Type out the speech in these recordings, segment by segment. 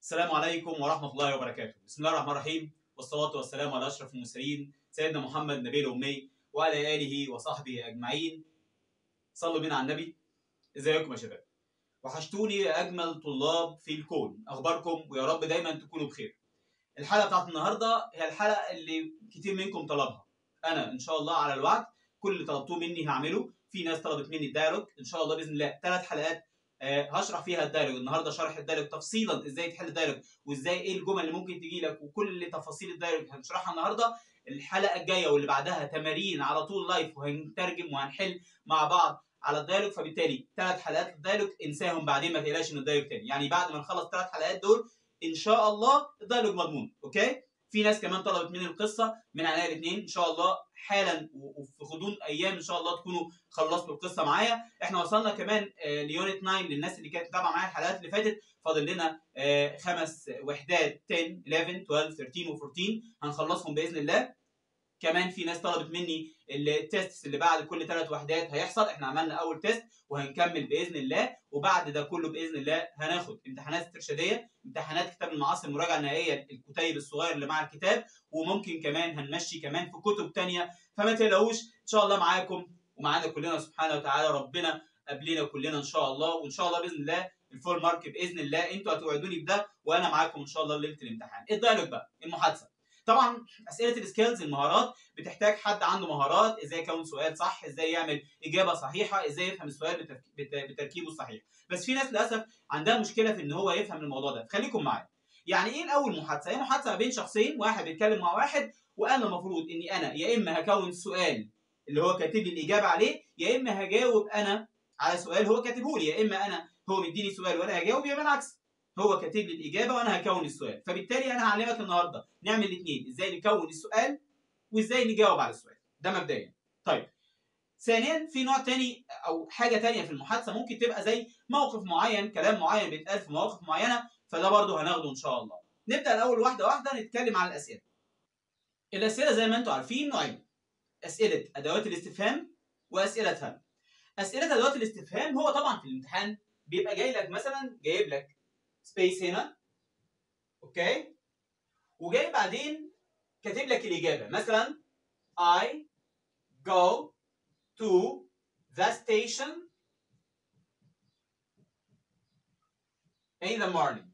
السلام عليكم ورحمة الله وبركاته بسم الله الرحمن الرحيم والصلاة والسلام على أشرف المرسلين سيدنا محمد نبي الأمي وعلى آله وصحبه أجمعين صلوا بنا على النبي ازيكم يا شباب وحشتوني يا أجمل طلاب في الكون أخباركم ويا رب دايما تكونوا بخير الحلقة بتاعت النهاردة هي الحلقة اللي كتير منكم طلبها أنا إن شاء الله على الوعد كل اللي طلبتوه مني هعمله في ناس طلبت مني الدايلوج إن شاء الله بإذن الله ثلاث حلقات آه، هشرح فيها الدايلوج النهارده شرح الدايلوج تفصيلا ازاي تحل الدايلوج وازاي ايه الجمل اللي ممكن تجي لك وكل تفاصيل الدايلوج هنشرحها النهارده الحلقه الجايه واللي بعدها تمارين على طول لايف وهنترجم وهنحل مع بعض على الدايلوج فبالتالي ثلاث حلقات الدايلوج انساهم بعدين ما تقلقش ان الدايلوج تاني يعني بعد ما نخلص ثلاث حلقات دول ان شاء الله الدايلوج مضمون اوكي في ناس كمان طلبت مني القصه من عينيا الاثنين ان شاء الله حالا وفي غضون ايام ان شاء الله تكونوا خلصتوا القصه معايا احنا وصلنا كمان آه، ليونت 9 للناس اللي كانت متابعه معايا الحلقات اللي فاتت فاضل لنا آه، خمس وحدات 10 11 12 13 و14 هنخلصهم باذن الله كمان في ناس طلبت مني التيست اللي بعد كل ثلاث وحدات هيحصل احنا عملنا اول تيست وهنكمل باذن الله وبعد ده كله باذن الله هناخد امتحانات استرشاديه امتحانات كتاب المعاصر المراجعه النهائيه الكتيب الصغير اللي مع الكتاب وممكن كمان هنمشي كمان في كتب تانية فما تقلقوش ان شاء الله معاكم ومعانا كلنا سبحانه وتعالى ربنا قبلنا كلنا ان شاء الله وان شاء الله باذن الله الفول مارك باذن الله انتوا هتوعدوني بده وانا معاكم ان شاء الله ليله الامتحان الدايلوج بقى المحادثه طبعا اسئله السكيلز المهارات بتحتاج حد عنده مهارات ازاي يكون سؤال صح ازاي يعمل اجابه صحيحه ازاي يفهم السؤال بترك- بت- بتركيبه الصحيح بس في ناس للاسف عندها مشكله في ان هو يفهم الموضوع ده خليكم معايا يعني ايه الاول محادثه هي محادثه ما بين شخصين واحد بيتكلم مع واحد وانا المفروض اني انا يا اما هكون سؤال اللي هو كاتب لي الاجابه عليه يا اما هجاوب انا على سؤال هو كاتبه لي يا اما انا هو مديني سؤال وانا هجاوب يا اما العكس هو كاتب لي الاجابه وانا هكون السؤال فبالتالي انا هعلمك النهارده نعمل الاثنين ازاي نكون السؤال وازاي نجاوب على السؤال ده مبدئيا طيب ثانيا في نوع تاني او حاجه تانية في المحادثه ممكن تبقى زي موقف معين كلام معين بيتقال في مواقف معينه فده برضه هناخده ان شاء الله نبدا الاول واحده واحده نتكلم عن الاسئله الاسئله زي ما انتم عارفين نوعين اسئله ادوات الاستفهام واسئله هل اسئله ادوات الاستفهام هو طبعا في الامتحان بيبقى جاي لك مثلا جايب لك سبيس هنا اوكي وجاي بعدين كاتب لك الاجابه مثلا I go to the station in the morning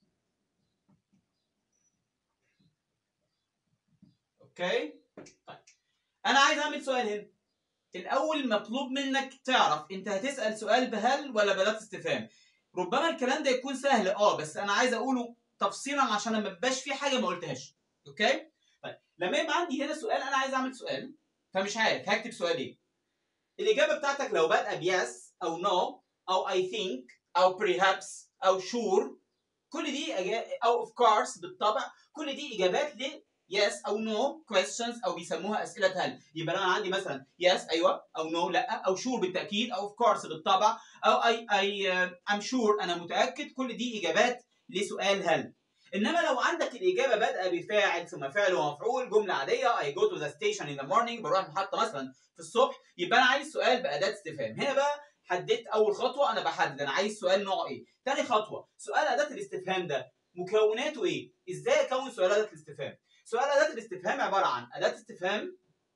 اوكي طيب انا عايز اعمل سؤال هنا الاول مطلوب منك تعرف انت هتسال سؤال بهل ولا باداه استفهام ربما الكلام ده يكون سهل اه بس انا عايز اقوله تفصيلا عشان ما يبقاش في حاجه ما قلتهاش اوكي طيب لما يبقى عندي هنا سؤال انا عايز اعمل سؤال فمش عارف هكتب سؤال ايه الاجابه بتاعتك لو بادئه بيس او نو او اي ثينك او perhaps او sure كل دي أجا... او of course بالطبع كل دي اجابات ل yes او no questions او بيسموها اسئله هل يبقى انا عندي مثلا yes ايوه او no لا او sure بالتاكيد او of course بالطبع او I, I uh, I'm sure انا متاكد كل دي اجابات لسؤال هل انما لو عندك الاجابه بادئه بفاعل ثم فعل ومفعول جمله عاديه I go to the station in the morning بروح المحطه مثلا في الصبح يبقى انا عايز سؤال باداه استفهام هنا بقى حددت اول خطوه انا بحدد انا عايز سؤال نوع ايه تاني خطوه سؤال اداه الاستفهام ده مكوناته ايه ازاي اكون سؤال اداه الاستفهام سؤال اداه الاستفهام عباره عن اداه استفهام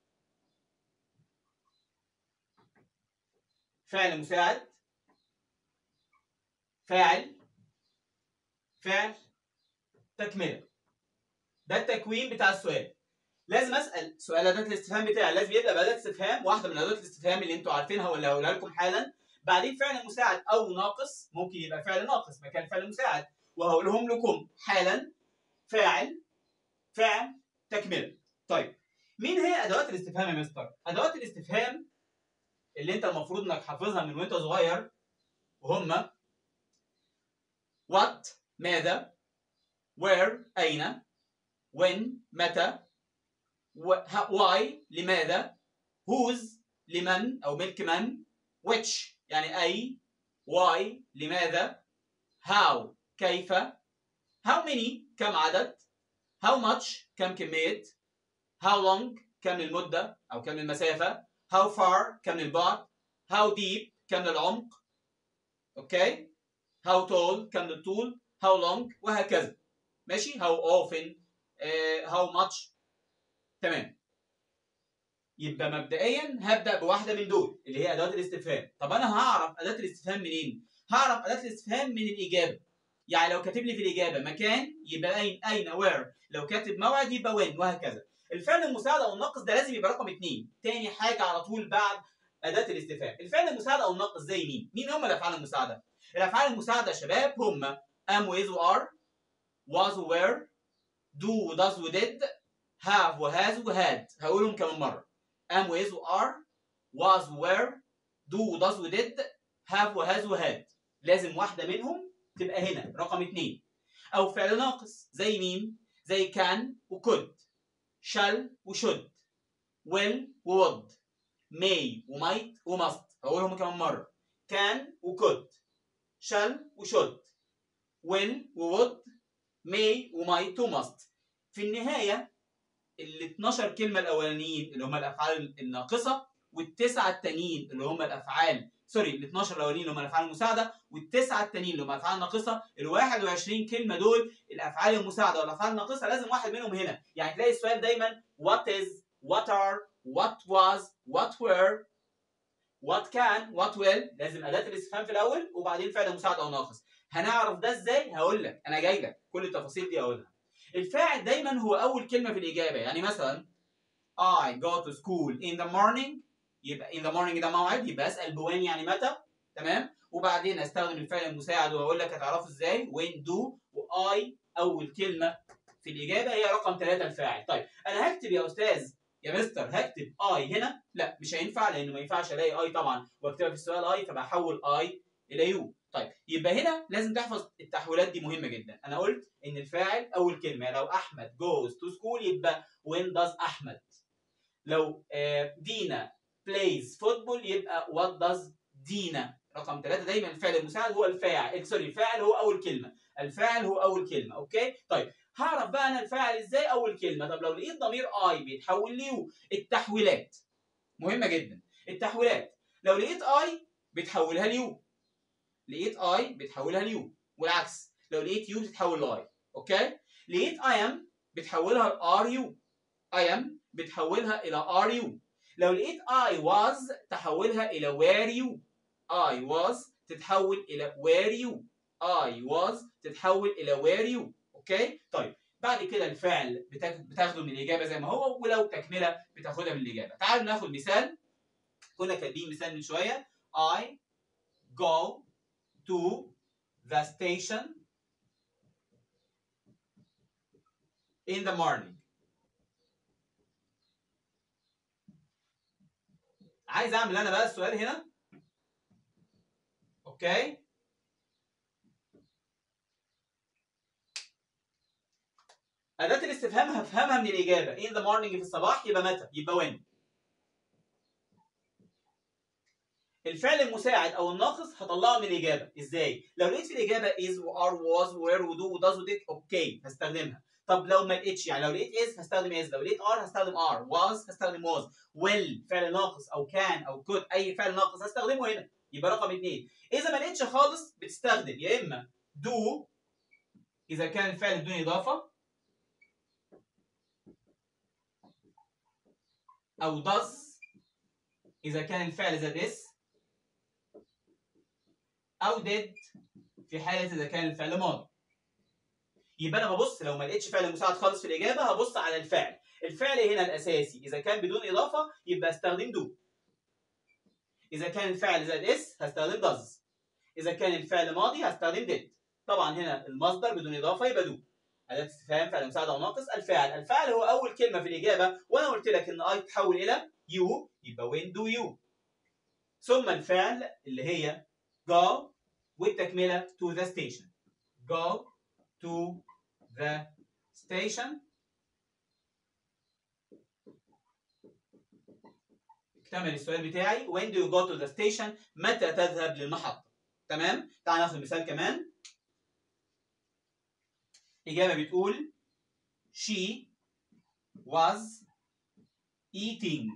فعل مساعد فاعل فعل تكمله ده التكوين بتاع السؤال لازم اسال سؤال اداه الاستفهام بتاعي لازم يبدا باداه استفهام واحده من ادوات الاستفهام اللي انتوا عارفينها ولا هقولها لكم حالا بعدين فعل مساعد او ناقص ممكن يبقى فعل ناقص مكان فعل مساعد وهقولهم لكم حالا فاعل فعل تكمله طيب مين هي ادوات الاستفهام يا مستر ادوات الاستفهام اللي انت المفروض انك حافظها من وانت صغير وهم what ماذا where اين when متى و- ه- why لماذا whose لمن او ملك من which يعني اي why لماذا how كيف how many كم عدد how much كم كمية how long كم المدة أو كم المسافة how far كم البعد how deep كم العمق أوكي how tall كم الطول how long وهكذا ماشي how often uh, how much تمام يبقى مبدئيا هبدا بواحده من دول اللي هي اداه الاستفهام طب انا هعرف اداه الاستفهام منين هعرف اداه الاستفهام من الاجابه يعني لو كاتب لي في الاجابه مكان يبقى اين اين where لو كاتب موعد يبقى when وهكذا الفعل المساعد او الناقص ده لازم يبقى رقم اثنين تاني حاجه على طول بعد اداه الاستفهام الفعل المساعد او الناقص زي مين مين هم الافعال المساعده الافعال المساعده يا شباب هم am with و are was و were do و does و did have و has و had هقولهم كمان مره am with و are was و were do و does و did have و has و had لازم واحده منهم تبقى هنا رقم اثنين او فعل ناقص زي مين زي can و could shall و should will و would may و might و must هقولهم كمان مرة can و could shall و should will و would may و might و must في النهاية ال 12 كلمة الأولانيين اللي هم الأفعال الناقصة والتسعة التانيين اللي هم الأفعال سوري ال 12 الأولانيين اللي هم الأفعال المساعدة والتسعة التانيين اللي هم الأفعال الناقصة ال 21 كلمة دول الأفعال المساعدة والأفعال الناقصة لازم واحد منهم هنا يعني تلاقي السؤال دايما what is what are what was what were what can what will لازم أداة الاستفهام في الأول وبعدين فعل مساعد أو ناقص هنعرف ده إزاي هقول لك أنا جاي لك كل التفاصيل دي هقولها الفاعل دايما هو أول كلمة في الإجابة يعني مثلا I go to school in the morning يبقى in the morning ده موعد يبقى أسأل بوين يعني متى تمام وبعدين استخدم الفعل المساعد واقول لك هتعرفه ازاي when do واي اول كلمه في الاجابه هي رقم ثلاثة الفاعل طيب انا هكتب يا استاذ يا مستر هكتب اي هنا لا مش هينفع لانه ما ينفعش الاقي اي طبعا واكتبها في السؤال اي فبحول اي الى يو طيب يبقى هنا لازم تحفظ التحويلات دي مهمه جدا انا قلت ان الفاعل اول كلمه لو احمد goes to school يبقى when does احمد لو آه، دينا plays football يبقى what does دينا رقم ثلاثة دايما الفعل المساعد هو الفاعل سوري الفاعل هو أول كلمة الفاعل هو أول كلمة أوكي طيب هعرف بقى أنا الفاعل إزاي أول كلمة طب لو لقيت ضمير أي بيتحول ليو التحويلات مهمة جدا التحويلات لو لقيت أي بتحولها ليو لقيت أي بتحولها ليو والعكس لو لقيت يو بتتحول لاي أوكي لقيت I am بتحولها ل ار يو I am بتحولها إلى ار يو لو لقيت I was تحولها إلى where you I was تتحول إلى where you I was تتحول إلى where you أوكي طيب بعد كده الفعل بتاخ- بتاخده من الإجابة زي ما هو ولو تكملة بتاخدها من الإجابة تعالوا ناخد مثال كنا كاتبين مثال من شوية I go to the station in the morning عايز اعمل انا بقى السؤال هنا اوكي أداة الاستفهام هفهمها من الإجابة in the morning في الصباح يبقى متى يبقى when الفعل المساعد أو الناقص هطلعه من الإجابة إزاي؟ لو لقيت في الإجابة is و are was were و do و does و did أوكي هستخدمها طب لو ما لقيتش يعني لو لقيت is هستخدم is لو لقيت are هستخدم are was هستخدم was will فعل ناقص أو can أو could أي فعل ناقص هستخدمه هنا يبقى رقم اثنين إذا ما لقيتش خالص بتستخدم يا إما do إذا كان الفعل بدون إضافة أو does إذا كان الفعل زاد اس أو did في حالة إذا كان الفعل ماضي. يبقى أنا ببص لو ما لقيتش فعل مساعد خالص في الإجابة هبص على الفعل. الفعل هنا الأساسي إذا كان بدون إضافة يبقى استخدم do. إذا كان الفعل زاد اس هستخدم does. إذا كان الفعل ماضي هستخدم did. طبعا هنا المصدر بدون إضافة يبقى do. أداة استفهام فعل مساعد أو ناقص الفاعل، الفاعل هو أول كلمة في الإجابة وأنا قلت لك إن I تتحول إلى you يبقى when do you ثم الفعل اللي هي go والتكملة to the station go to the station اكتمل السؤال بتاعي when do you go to the station متى تذهب للمحطة تمام تعال ناخد مثال كمان إجابة بتقول she was eating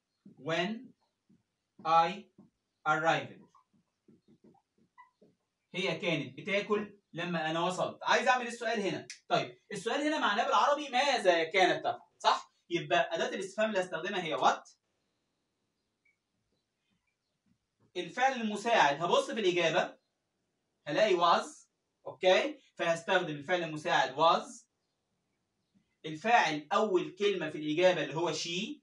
when I arrived. هي كانت بتاكل لما انا وصلت عايز اعمل السؤال هنا طيب السؤال هنا معناه بالعربي ماذا كانت تفعل صح يبقى اداه الاستفهام اللي هستخدمها هي وات الفعل المساعد هبص في الاجابه هلاقي was اوكي فهستخدم الفعل المساعد was الفاعل اول كلمه في الاجابه اللي هو she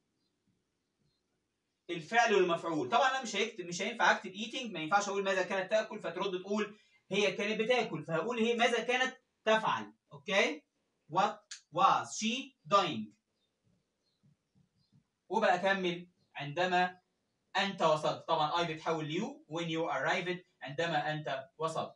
الفعل والمفعول طبعا انا مش هيكتب مش هينفع اكتب eating ما ينفعش اقول ماذا كانت تاكل فترد تقول هي كانت بتاكل فهقول هي ماذا كانت تفعل اوكي what was she doing وبقى اكمل عندما انت وصلت طبعا I بتحول ليو when you arrived عندما انت وصلت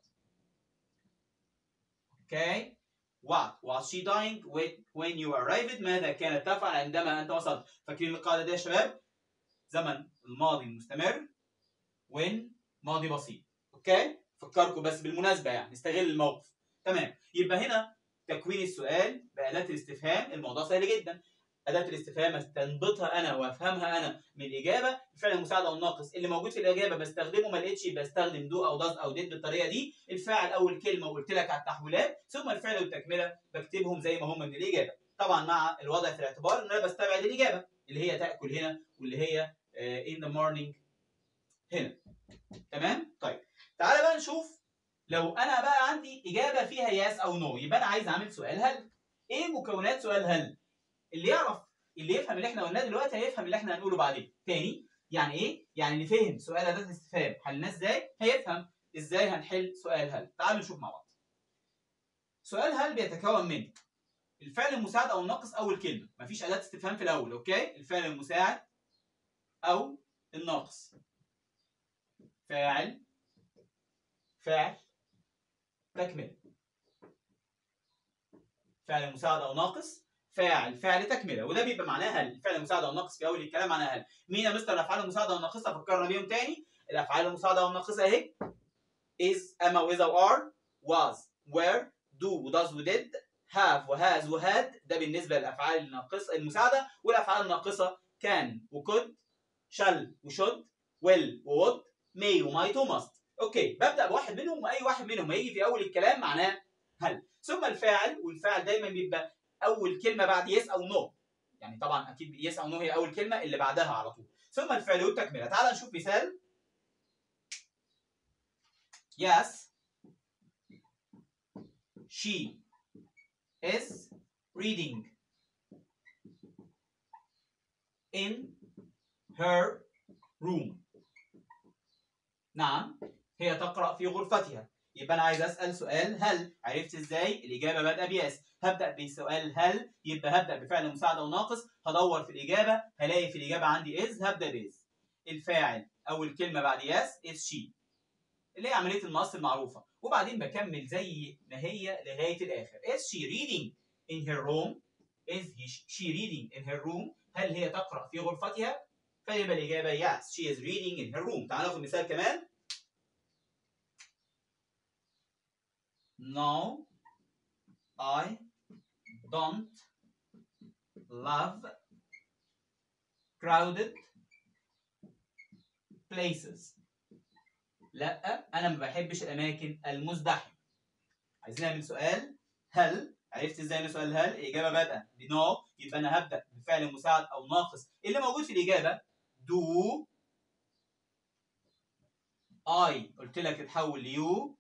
اوكي what was she doing when you arrived ماذا كانت تفعل عندما انت وصلت فاكرين القاعده دي يا شباب زمن الماضي المستمر when ماضي بسيط اوكي فكركم بس بالمناسبه يعني نستغل الموقف تمام يبقى هنا تكوين السؤال باداه الاستفهام الموضوع سهل جدا اداه الاستفهام استنبطها انا وافهمها انا من الاجابه الفعل المساعد او الناقص اللي موجود في الاجابه بستخدمه ما لقيتش بستخدم دو او داز او ديد بالطريقه دي الفاعل اول كلمه وقلت لك على التحويلات ثم الفعل والتكمله بكتبهم زي ما هم من الاجابه طبعا مع الوضع في الاعتبار ان انا بستبعد الاجابه اللي هي تاكل هنا واللي هي in the morning هنا تمام طيب تعالى بقى نشوف لو انا بقى عندي اجابه فيها ياس او نو يبقى انا عايز اعمل سؤال هل ايه مكونات سؤال هل اللي يعرف اللي يفهم اللي احنا قلناه دلوقتي هيفهم اللي احنا هنقوله بعدين تاني يعني ايه يعني اللي فهم سؤال اداه الاستفهام حلناه ازاي هيفهم ازاي هنحل سؤال هل تعالوا نشوف مع بعض سؤال هل بيتكون من الفعل المساعد او الناقص اول كلمه مفيش اداه استفهام في الاول اوكي الفعل المساعد او الناقص فاعل فاعل تكمله فعل مساعد او ناقص فاعل فعل تكمله وده بيبقى معناه هل الفعل المساعد او الناقص في اول الكلام معناه هل مين يا مستر الافعال المساعده والناقصه فكرنا بيهم تاني الافعال المساعده والناقصه اهي is اما with او are was were do does و did have و has و had ده بالنسبه للافعال الناقصه المساعده والافعال الناقصه can و could shall و should will و would may و might و must اوكي ببدا بواحد منهم واي واحد منهم هيجي في اول الكلام معناه هل ثم الفاعل والفاعل دايما بيبقى اول كلمه بعد يس او نو يعني طبعا اكيد يس او نو هي اول كلمه اللي بعدها على طول ثم الفعل والتكمله تعال نشوف مثال yes she is reading in her room نعم هي تقرأ في غرفتها يبقى أنا عايز أسأل سؤال هل عرفت إزاي؟ الإجابة بادئة بيس هبدأ بسؤال هل يبقى هبدأ بفعل مساعدة وناقص هدور في الإجابة هلاقي في الإجابة عندي is هبدأ بإز الفاعل أول كلمة بعد يس is she اللي هي عملية النص المعروفة وبعدين بكمل زي ما هي لغاية الآخر is she reading in her room is she reading in her room هل هي تقرأ في غرفتها فيبقى الإجابة yes she is reading in her room تعالوا ناخد مثال كمان No I don't love crowded places لا انا ما بحبش الاماكن المزدحمه عايزين نعمل سؤال هل عرفت ازاي ان سؤال هل الاجابه بادئه بنو يبقى انا هبدا بفعل مساعد او ناقص اللي موجود في الاجابه do I قلت لك اتحول ليو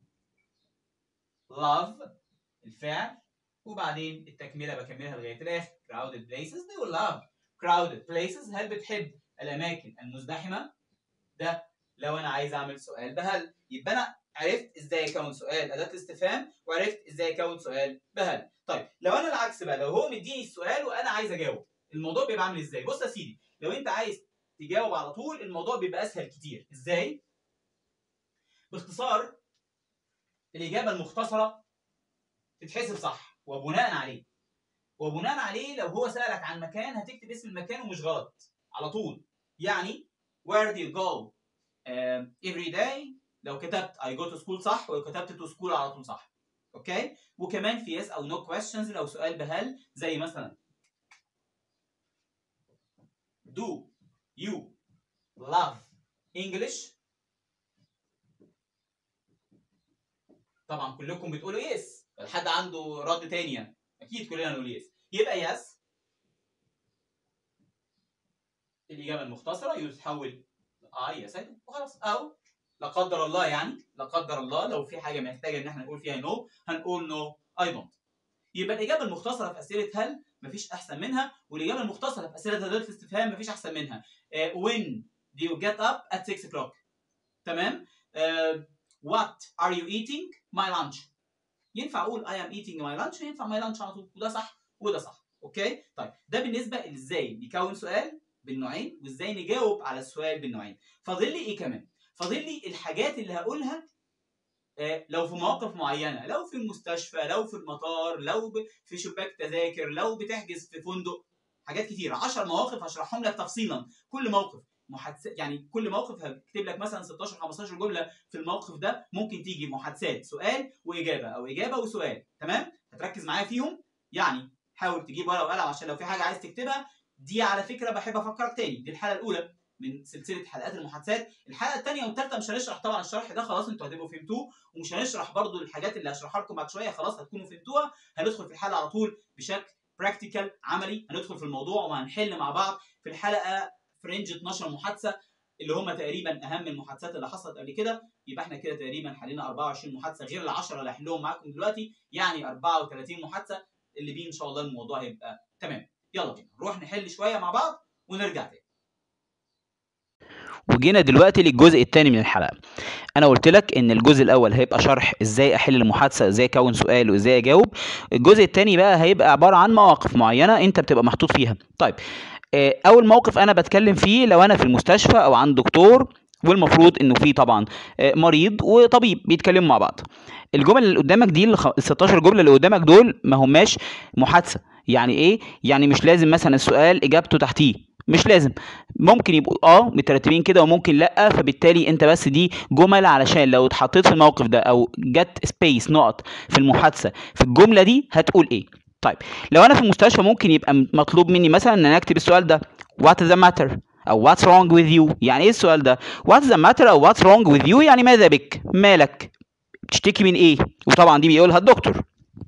love الفعل وبعدين التكمله بكملها لغايه الاخر crowded places دي love crowded places هل بتحب الاماكن المزدحمه ده لو انا عايز اعمل سؤال بهل يبقى انا عرفت ازاي اكون سؤال اداه استفهام وعرفت ازاي اكون سؤال بهل طيب لو انا العكس بقى لو هو مديني السؤال وانا عايز اجاوب الموضوع بيبقى عامل ازاي بص يا سيدي لو انت عايز تجاوب على طول الموضوع بيبقى اسهل كتير ازاي باختصار الاجابه المختصره تتحسب صح وبناء عليه وبناء عليه لو هو سالك عن مكان هتكتب اسم المكان ومش غلط على طول يعني where do you go um, every day لو كتبت I go to school صح ولو كتبت to school على طول صح اوكي وكمان في yes او no questions لو سؤال بهل زي مثلا do you love English طبعا كلكم بتقولوا يس حد عنده رد تاني يعني اكيد كلنا نقول يس يبقى يس الاجابه المختصره يتحول اه يس وخلاص او لا قدر الله يعني لا قدر الله لو في حاجه محتاجه ان احنا نقول فيها نو هنقول نو اي دونت يبقى الاجابه المختصره في اسئله هل مفيش احسن منها والاجابه المختصره في اسئله اداه الاستفهام مفيش احسن منها uh, when do you get up at 6 o'clock تمام uh, what are you eating my lunch ينفع اقول I am eating my lunch ينفع my lunch على طول وده صح وده صح اوكي طيب ده بالنسبه ازاي نكون سؤال بالنوعين وازاي نجاوب على السؤال بالنوعين فاضل لي ايه كمان فاضل لي الحاجات اللي هقولها آه، لو في مواقف معينه لو في المستشفى لو في المطار لو ب- في شباك تذاكر لو بتحجز في فندق حاجات كتير 10 مواقف هشرحهم لك تفصيلا كل موقف محادثات يعني كل موقف هكتب لك مثلا 16 15 جمله في الموقف ده ممكن تيجي محادثات سؤال واجابه او اجابه وسؤال تمام هتركز معايا فيهم يعني حاول تجيب ورقه وقلم عشان لو في حاجه عايز تكتبها دي على فكره بحب افكرك تاني دي الحلقه الاولى من سلسله حلقات المحادثات الحلقه الثانيه والثالثه مش هنشرح طبعا الشرح ده خلاص انتوا هتبقوا فهمتوه ومش هنشرح برضو الحاجات اللي هشرحها لكم بعد شويه خلاص هتكونوا فهمتوها هندخل في الحلقه على طول بشكل براكتيكال عملي هندخل في الموضوع وهنحل مع بعض في الحلقه في رينج 12 محادثه اللي هم تقريبا اهم المحادثات اللي حصلت قبل كده يبقى احنا كده تقريبا حلينا 24 محادثه غير ال 10 اللي هحلهم معاكم دلوقتي يعني 34 محادثه اللي بيه ان شاء الله الموضوع هيبقى تمام يلا بينا نروح نحل شويه مع بعض ونرجع تاني وجينا دلوقتي للجزء الثاني من الحلقه انا قلت لك ان الجزء الاول هيبقى شرح ازاي احل المحادثه ازاي اكون سؤال وازاي اجاوب الجزء الثاني بقى هيبقى عباره عن مواقف معينه انت بتبقى محطوط فيها طيب آه، اول موقف انا بتكلم فيه لو انا في المستشفى او عند دكتور والمفروض انه في طبعا آه، مريض وطبيب بيتكلموا مع بعض الجمل اللي قدامك دي ال 16 جمله اللي قدامك دول ما هماش محادثه يعني ايه يعني مش لازم مثلا السؤال اجابته تحتيه مش لازم ممكن يبقوا اه مترتبين كده وممكن لا فبالتالي انت بس دي جمل علشان لو اتحطيت في الموقف ده او جت سبيس نقط في المحادثه في الجمله دي هتقول ايه طيب لو انا في المستشفى ممكن يبقى م- مطلوب مني مثلا ان انا اكتب السؤال ده what is the matter او what's wrong with you يعني ايه السؤال ده what's the matter او what's wrong with you يعني ماذا بك مالك بتشتكي من ايه وطبعا دي بيقولها الدكتور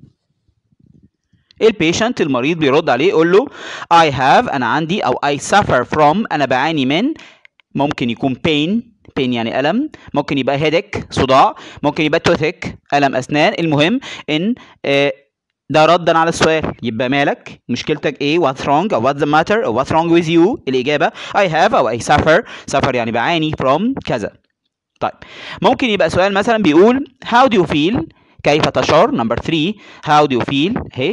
البيشنت المريض بيرد عليه يقول له I have أنا عندي أو I suffer from أنا بعاني من ممكن يكون pain pain يعني ألم ممكن يبقى headache صداع ممكن يبقى toothache ألم أسنان المهم إن آه، ده ردا على السؤال يبقى مالك مشكلتك ايه what's wrong او what's the matter او what's wrong with you الإجابة I have أو I suffer suffer يعني بعاني from كذا طيب ممكن يبقى سؤال مثلا بيقول how do you feel كيف تشعر number 3 how do you feel هي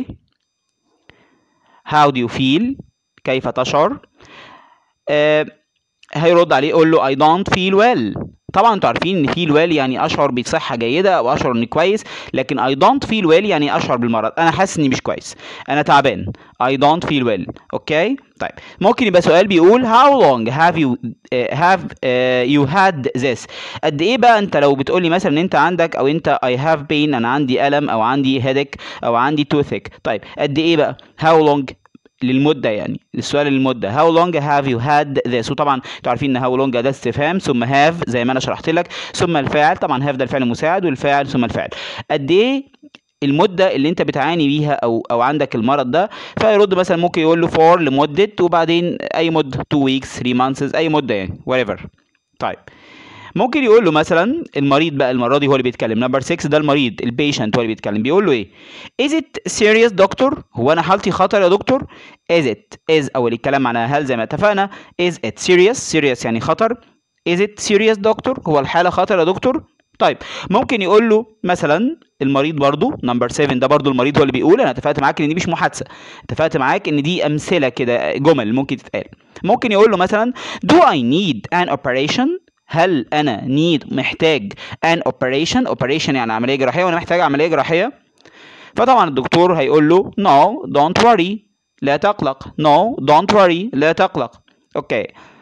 how do you feel كيف تشعر آه هيرد عليه يقول له I don't feel well طبعا انتوا عارفين ان feel well يعني اشعر بصحه جيده او اشعر اني كويس لكن I don't feel well يعني اشعر بالمرض انا حاسس اني مش كويس انا تعبان I don't feel well اوكي طيب ممكن يبقى سؤال بيقول how long have you uh, have uh, you had this قد ايه بقى انت لو بتقول لي مثلا ان انت عندك او انت I have pain انا عندي الم او عندي headache او عندي toothache طيب قد ايه بقى how long للمدة يعني السؤال للمدة how long have you had this وطبعا انتوا عارفين ان how long ده استفهام ثم have زي ما انا شرحت لك ثم الفاعل طبعا have ده الفعل المساعد والفاعل ثم الفاعل قد ايه المدة اللي انت بتعاني بيها او او عندك المرض ده فيرد مثلا ممكن يقول له for لمدة وبعدين اي مدة 2 weeks 3 months اي مدة يعني whatever طيب ممكن يقول له مثلا المريض بقى المره دي هو اللي بيتكلم نمبر 6 ده المريض البيشنت هو اللي بيتكلم بيقول له ايه is it serious دكتور هو انا حالتي خطر يا دكتور is it is اول الكلام معناها هل زي ما اتفقنا is it serious serious يعني خطر is it serious دكتور هو الحاله خطر يا دكتور طيب ممكن يقول له مثلا المريض برضو نمبر 7 ده برضو المريض هو اللي بيقول انا اتفقت معاك ان دي مش محادثه اتفقت معاك ان دي امثله كده جمل ممكن تتقال ممكن يقول له مثلا do I need an operation هل انا need محتاج an operation operation يعني عمليه جراحيه وانا محتاج عمليه جراحيه فطبعا الدكتور هيقول له no don't worry لا تقلق no don't worry لا تقلق اوكي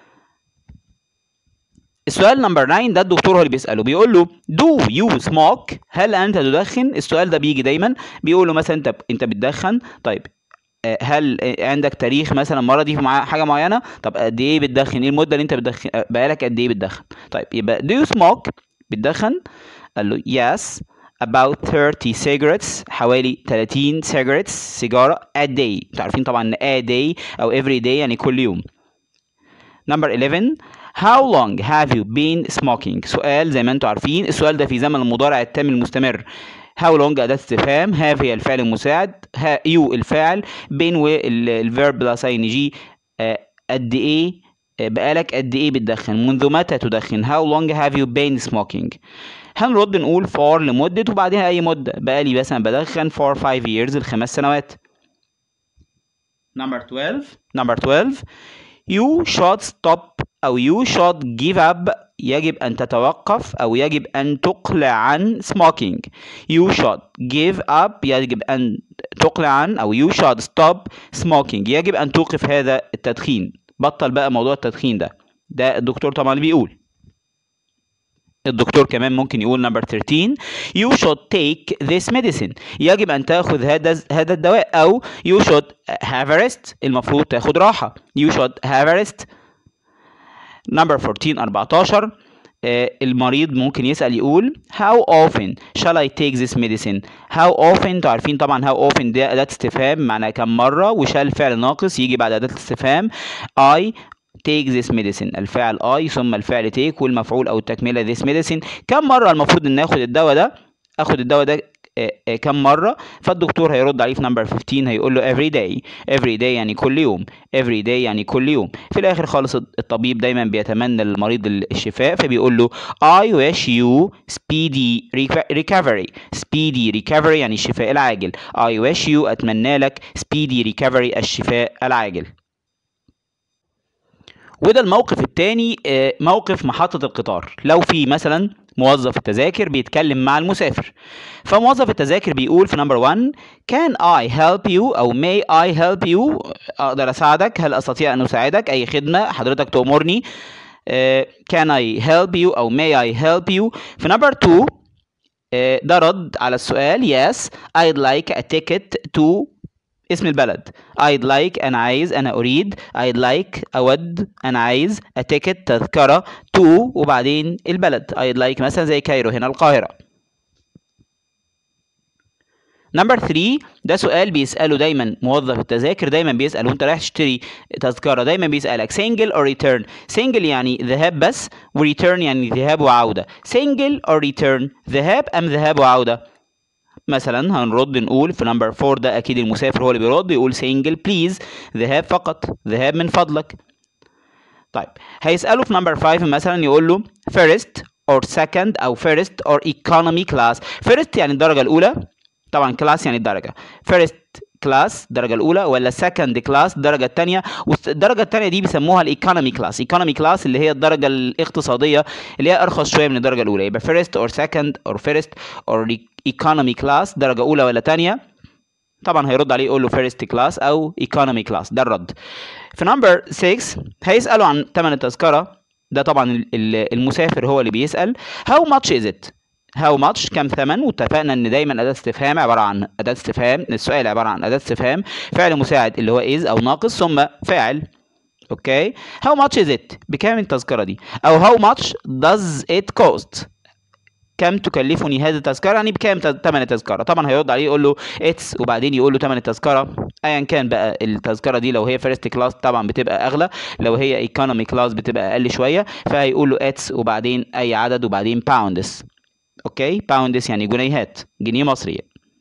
السؤال نمبر 9 ده الدكتور هو اللي بيساله بيقول له do you smoke هل انت تدخن السؤال ده بيجي دايما بيقول له مثلا انت انت بتدخن طيب آه، هل آه، عندك تاريخ مثلا مرضي في مع- حاجه معينه طب قد ايه بتدخن ايه المده اللي انت بتدخن آه، بقالك قد ايه بتدخن طيب يبقى do you smoke بتدخن قال له yes about 30 cigarettes حوالي 30 cigarettes سيجارة a day انتوا عارفين طبعا ان a day او every day يعني كل يوم number 11 how long have you been smoking سؤال زي ما انتوا عارفين السؤال ده في زمن المضارع التام المستمر how long أداة استفهام have هي الفعل المساعد ها you الفاعل بين والverb بلس ing آه، قد ايه آه، بقالك قد ايه بتدخن منذ متى تدخن how long have you been smoking هنرد نقول for لمدة وبعدها أي مدة بقالي مثلا بدخن for 5 years الخمس سنوات number 12 number 12 you should stop أو you should give up يجب أن تتوقف أو يجب أن تقلع عن smoking you should give up يجب أن تقلع عن أو you should stop smoking يجب أن توقف هذا التدخين بطل بقى موضوع التدخين ده ده الدكتور طبعا بيقول الدكتور كمان ممكن يقول نمبر 13 you should take this medicine يجب أن تأخذ هذا هذا الدواء أو you should have a rest المفروض تاخد راحة you should have a rest نمبر 14 14 آه، المريض ممكن يسأل يقول how often shall I take this medicine how often انتوا عارفين طبعا how often ده أداة استفهام معناها كم مرة وشال فعل ناقص يجي بعد أداة الاستفهام I take this medicine الفعل I ثم الفعل take والمفعول أو التكملة this medicine كم مرة المفروض إن آخد الدواء ده آخد الدواء ده آه، آه، كم مرة فالدكتور هيرد عليه في نمبر 15 هيقول له every day every day يعني كل يوم every day يعني كل يوم في الآخر خالص الطبيب دايما بيتمنى للمريض الشفاء فبيقول له I wish you speedy reco- recovery speedy recovery يعني الشفاء العاجل I wish you أتمنى لك speedy recovery الشفاء العاجل وده الموقف التاني آه، موقف محطة القطار لو في مثلا موظف التذاكر بيتكلم مع المسافر فموظف التذاكر بيقول في نمبر 1 can I help you أو may I help you أقدر أساعدك هل أستطيع أن أساعدك أي خدمة حضرتك تأمرني آه، can I help you أو may I help you في نمبر 2 آه، ده رد على السؤال yes I'd like a ticket to اسم البلد I'd like أنا عايز أنا أريد I'd like أود أنا عايز a ticket تذكرة to وبعدين البلد I'd like مثلا زي كايرو هنا القاهرة نمبر 3 ده سؤال بيسأله دايما موظف التذاكر دايما بيسأل وانت رايح تشتري تذكرة دايما بيسألك single or return single يعني ذهاب بس و return يعني ذهاب وعودة single or return ذهاب أم ذهاب وعودة مثلا هنرد نقول في نمبر 4 ده اكيد المسافر هو اللي بيرد يقول سنجل بليز ذهاب فقط ذهاب من فضلك طيب هيسأله في نمبر 5 مثلا يقول له first or second او first or economy class first يعني الدرجة الأولى طبعا class يعني الدرجة first كلاس الدرجة الأولى ولا second class الدرجة الثانية والدرجة الثانية دي بيسموها الايكونومي كلاس ايكونومي كلاس اللي هي الدرجة الاقتصادية اللي هي أرخص شوية من الدرجة الأولى يبقى first or second or first or economy class درجة أولى ولا تانية طبعا هيرد عليه يقول له first class أو economy class ده الرد في نمبر 6 هيسأله عن ثمن التذكرة ده طبعا ال- ال- المسافر هو اللي بيسأل how much is it how much كم ثمن واتفقنا ان دايما اداه استفهام عباره عن اداه استفهام السؤال عباره عن اداه استفهام فعل مساعد اللي هو is او ناقص ثم فاعل اوكي how much is it بكام التذكره دي او how much does it cost كم تكلفني هذه التذكره يعني بكام ت- ثمن التذكره طبعا هيرد عليه يقول له اتس وبعدين يقول له ثمن التذكره ايا كان بقى التذكره دي لو هي فيرست كلاس طبعا بتبقى اغلى لو هي ايكونومي كلاس بتبقى اقل شويه فهيقول له اتس وبعدين اي عدد وبعدين باوندس اوكي باوندس يعني جنيهات جنيه مصري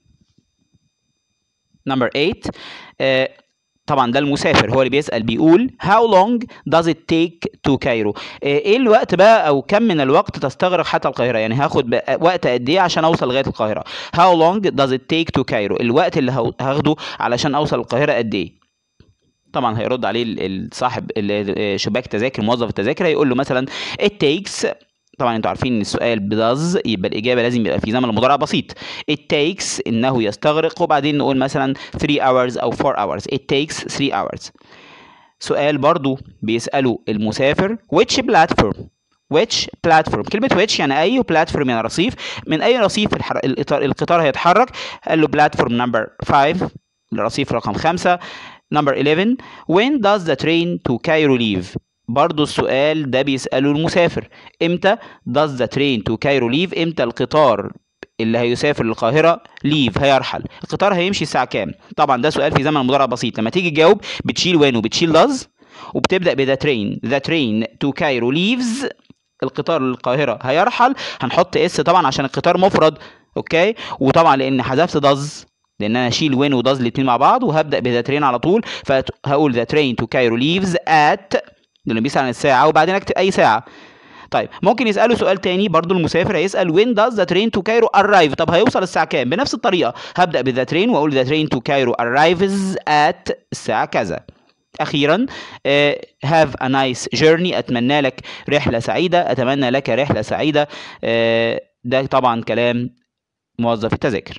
نمبر 8 آه طبعا ده المسافر هو اللي بيسأل بيقول how long does it take to Cairo آه، ايه الوقت بقى او كم من الوقت تستغرق حتى القاهرة يعني هاخد بقى وقت قد ايه عشان اوصل لغاية القاهرة how long does it take to Cairo الوقت اللي هو- هاخده علشان اوصل القاهرة قد ايه طبعا هيرد عليه ال- الصاحب ال- شباك التذاكر موظف التذاكر هيقول له مثلا it takes طبعا انتوا عارفين ان السؤال بداز يبقى الاجابه لازم يبقى في زمن المضارع بسيط it takes انه يستغرق وبعدين نقول مثلا 3 hours او 4 hours it takes 3 hours سؤال برضو بيسأله المسافر which platform which platform كلمة which يعني أي platform يعني رصيف من أي رصيف الحر... القطار, القطار هيتحرك قال له platform number 5 الرصيف رقم 5 number 11 when does the train to Cairo leave برضو السؤال ده بيسأله المسافر امتى does the train to Cairo leave امتى القطار اللي هيسافر للقاهرة ليف هيرحل القطار هيمشي الساعة كام طبعا ده سؤال في زمن مضارع بسيط لما تيجي تجاوب بتشيل وين وبتشيل does وبتبدأ بذا ترين ذا ترين تو كايرو ليفز القطار للقاهرة هيرحل هنحط اس طبعا عشان القطار مفرد اوكي وطبعا لان حذفت does لان انا اشيل وين وداز الاثنين مع بعض وهبدا بذا ترين على طول فهقول ذا ترين تو كايرو ليفز ات لانه بيسال عن الساعه وبعدين اكتب اي ساعه طيب ممكن يسالوا سؤال تاني برضو المسافر هيسال وين داز ذا ترين تو كايرو ارايف طب هيوصل الساعه كام بنفس الطريقه هبدا بذا ترين واقول ذا ترين تو كايرو ارايفز ات الساعه كذا اخيرا هاف ا نايس جيرني اتمنى لك رحله سعيده اتمنى لك رحله سعيده uh, ده طبعا كلام موظف التذاكر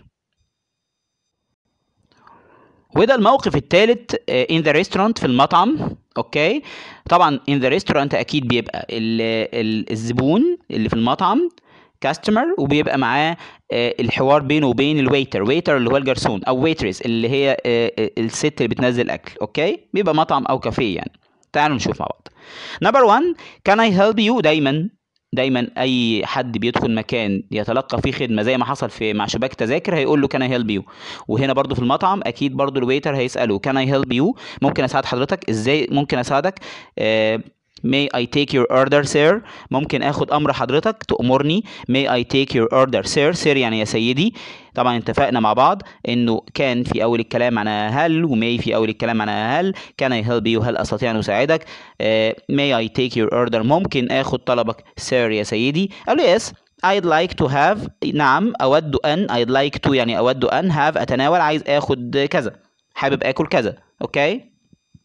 وده الموقف الثالث ان ذا ريستورانت في المطعم اوكي طبعا ان ذا ريستورانت اكيد بيبقى ال ال الزبون اللي في المطعم كاستمر وبيبقى معاه الحوار بينه وبين الويتر ويتر اللي هو الجرسون او ويترس اللي هي الست اللي بتنزل اكل اوكي بيبقى مطعم او كافيه يعني تعالوا نشوف مع بعض نمبر 1 كان اي هيلب يو دايما دايما اي حد بيدخل مكان يتلقى فيه خدمه زي ما حصل في مع شباك تذاكر هيقول له كان اي هيلب يو وهنا برضو في المطعم اكيد برضو الويتر هيساله كان اي هيلب يو ممكن اساعد حضرتك ازاي ممكن اساعدك آه May I take your order sir ممكن اخد امر حضرتك تأمرني May I take your order sir sir يعني يا سيدي طبعا اتفقنا مع بعض انه كان في اول الكلام معناها هل وماي في اول الكلام معناها هل can I help you هل استطيع ان اساعدك uh, May I take your order ممكن اخد طلبك sir يا سيدي قال له yes I'd like to have نعم أود أن I'd like to يعني أود أن have أتناول عايز آخد كذا حابب آكل كذا أوكي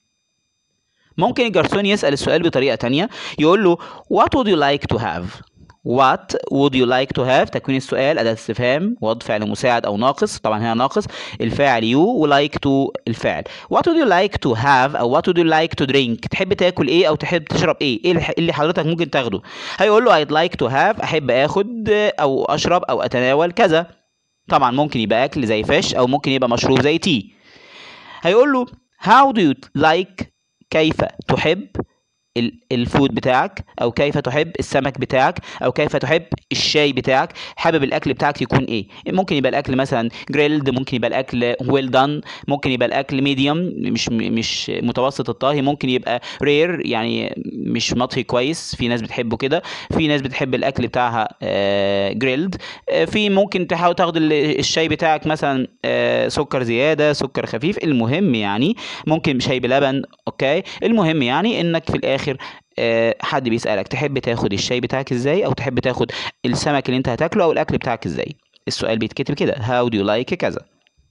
ممكن الجرسون يسأل السؤال بطريقة تانية يقول له what would you like to have what would you like to have تكوين السؤال أداة استفهام وضع فعل مساعد أو ناقص طبعا هنا ناقص الفاعل you و like to الفاعل what would you like to have أو what would you like to drink تحب تاكل إيه أو تحب تشرب إيه إيه اللي حضرتك ممكن تاخده هيقول له I'd like to have أحب آخد أو أشرب أو أتناول كذا طبعا ممكن يبقى أكل زي فيش أو ممكن يبقى مشروب زي تي هيقول له how do you like كيف تحب الفود بتاعك او كيف تحب السمك بتاعك او كيف تحب الشاي بتاعك حابب الاكل بتاعك يكون ايه ممكن يبقى الاكل مثلا جريلد ممكن يبقى الاكل ويل دان ممكن يبقى الاكل ميديوم مش مش متوسط الطهي ممكن يبقى رير يعني مش مطهي كويس في ناس بتحبه كده في ناس بتحب الاكل بتاعها جريلد في ممكن تحاول تاخد الشاي بتاعك مثلا سكر زياده سكر خفيف المهم يعني ممكن شاي بلبن اوكي المهم يعني انك في الاخر آه حد بيسألك تحب تاخد الشاي بتاعك ازاي او تحب تاخد السمك اللي انت هتاكله او الاكل بتاعك ازاي السؤال بيتكتب كده how do you like كذا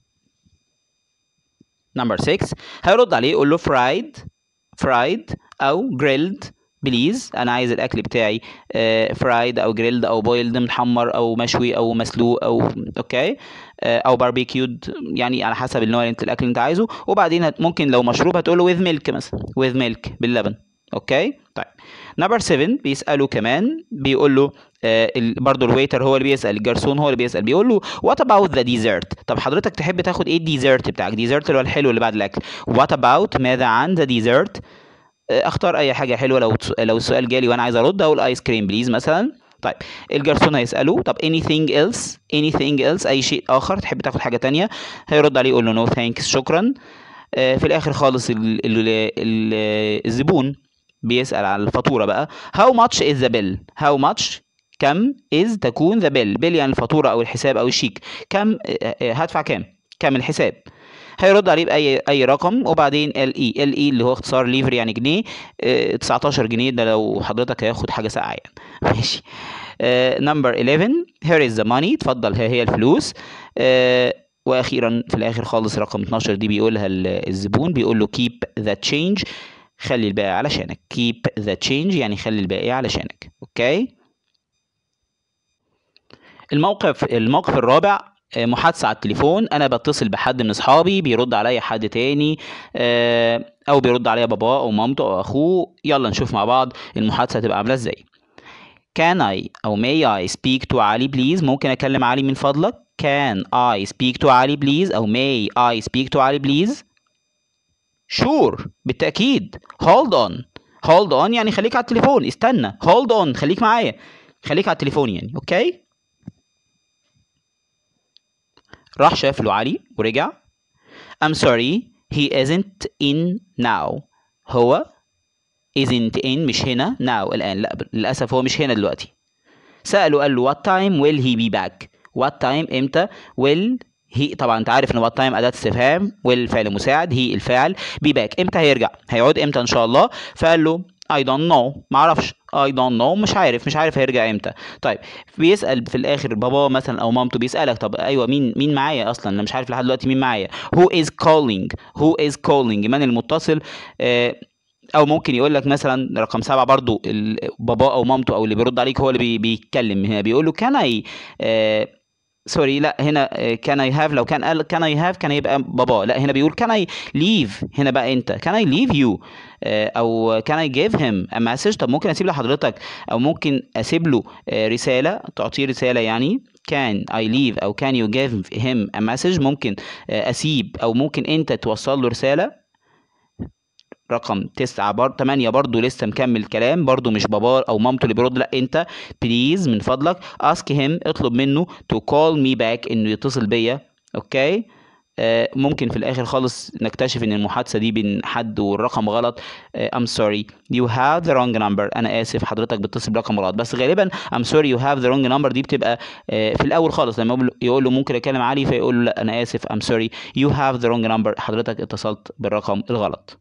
نمبر 6 هيرد عليه يقول له fried fried او grilled بليز انا عايز الاكل بتاعي فرايد او جريلد او بويلد محمر او مشوي او مسلوق او اوكي او باربيكيود يعني على حسب النوع اللي انت الاكل اللي انت عايزه وبعدين ممكن لو مشروب هتقول له with milk مثلا with milk باللبن اوكي طيب نمبر 7 بيساله كمان بيقول له آه برضه الويتر هو اللي بيسال الجرسون هو اللي بيسال بيقول له وات اباوت ذا ديزرت طب حضرتك تحب تاخد ايه الديزرت بتاعك ديزرت اللي هو الحلو اللي بعد الاكل وات اباوت ماذا عن ذا ديزرت اختار اي حاجه حلوه لو لو السؤال جالي وانا عايز ارد اقول ايس كريم بليز مثلا طيب الجرسون هيساله طب anything else anything else اي شيء اخر تحب تاخد حاجه تانية هيرد عليه يقول له نو no ثانكس شكرا آه في الاخر خالص ال ال ال الزبون بيسال على الفاتوره بقى how much is the bill how much كم is تكون the bill bill يعني الفاتوره او الحساب او الشيك كم هدفع كام كم الحساب هيرد عليه باي اي رقم وبعدين ال اي ال اي اللي هو اختصار ليفر يعني جنيه اه 19 جنيه ده لو حضرتك هياخد حاجه ساقعه يعني ماشي نمبر اه 11 here is the money اتفضل ها هي الفلوس اه واخيرا في الاخر خالص رقم 12 دي بيقولها الزبون بيقول له keep the change خلي الباقي علشانك keep the change يعني خلي الباقي علشانك اوكي الموقف الموقف الرابع محادثة على التليفون أنا بتصل بحد من أصحابي بيرد عليا حد تاني أو بيرد عليا باباه أو مامته أو أخوه يلا نشوف مع بعض المحادثة هتبقى عاملة إزاي Can I أو may I speak to علي please ممكن أكلم علي من فضلك Can I speak to علي please أو may I speak to علي please Sure بالتأكيد Hold on Hold on يعني خليك على التليفون استنى Hold on خليك معايا خليك على التليفون يعني أوكي راح شاف له علي ورجع I'm sorry he isn't in now هو isn't in مش هنا now الآن لا للأسف هو مش هنا دلوقتي سأله قال له what time will he be back what time امتى will he طبعا انت عارف ان what time اداه استفهام will فعل مساعد he الفاعل be back امتى هيرجع هيعود امتى ان شاء الله فقال له I don't know معرفش I don't know مش عارف مش عارف هيرجع امتى طيب بيسأل في الاخر بابا مثلا او مامته بيسألك طب ايوه مين مين معايا اصلا انا مش عارف لحد دلوقتي مين معايا who is calling who is calling من المتصل آه او ممكن يقول لك مثلا رقم سبعة برضو ال- بابا او مامته او اللي بيرد عليك هو اللي بي بيتكلم هنا بيقول له كان اي سوري لا هنا كان اي هاف لو كان قال كان اي هاف كان يبقى بابا لا هنا بيقول كان اي ليف هنا بقى انت كان اي ليف يو او كان اي جيف هيم ا مسج طب ممكن اسيب لحضرتك او ممكن اسيب له آه، رساله تعطيه رساله يعني كان اي ليف او كان يو جيف هيم ا مسج ممكن آه، اسيب او ممكن انت توصل له رساله رقم تسعة بر... تمانية برضو لسه مكمل كلام برضو مش بابا أو مامته اللي بيرد لأ أنت بليز من فضلك ask him اطلب منه to call me back إنه يتصل بيا أوكي آه ممكن في الآخر خالص نكتشف إن المحادثة دي بين حد والرقم غلط آه I'm sorry you have the wrong number أنا آسف حضرتك بتتصل برقم غلط بس غالبا I'm sorry you have the wrong number دي بتبقى آه في الأول خالص لما يقول- يقول له ممكن أكلم علي فيقول له لأ أنا آسف I'm sorry you have the wrong number حضرتك اتصلت بالرقم الغلط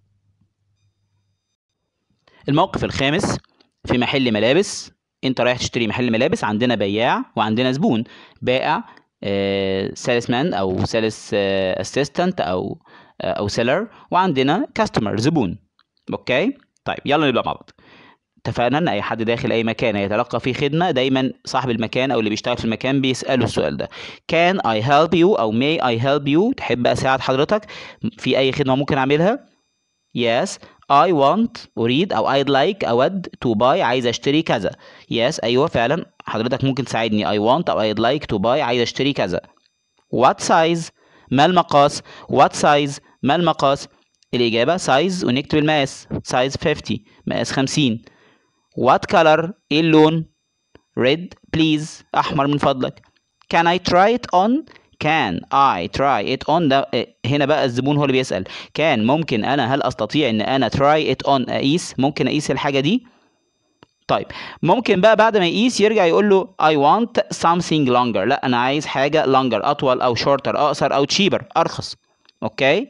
الموقف الخامس في محل ملابس انت رايح تشتري محل ملابس عندنا بياع وعندنا زبون بائع سيلز مان او سيلز اسيستنت او آه، او سيلر وعندنا كاستمر زبون اوكي طيب يلا نبدا مع بعض اتفقنا ان اي حد داخل اي مكان يتلقى فيه خدمه دايما صاحب المكان او اللي بيشتغل في المكان بيساله السؤال ده can I help you او may I help you تحب اساعد حضرتك في اي خدمه ممكن اعملها yes I want أريد أو I'd like أود to buy عايز أشتري كذا yes أيوة فعلا حضرتك ممكن تساعدني I want أو I'd like to buy عايز أشتري كذا what size ما المقاس what size ما المقاس الإجابة size ونكتب المقاس size 50 مقاس 50 what color إيه اللون red please أحمر من فضلك can I try it on can I try it on ده إيه، هنا بقى الزبون هو اللي بيسأل كان ممكن انا هل استطيع ان انا try it on اقيس ممكن اقيس الحاجه دي طيب ممكن بقى بعد ما يقيس يرجع يقول له I want something longer لا انا عايز حاجه longer اطول او shorter اقصر او cheaper ارخص اوكي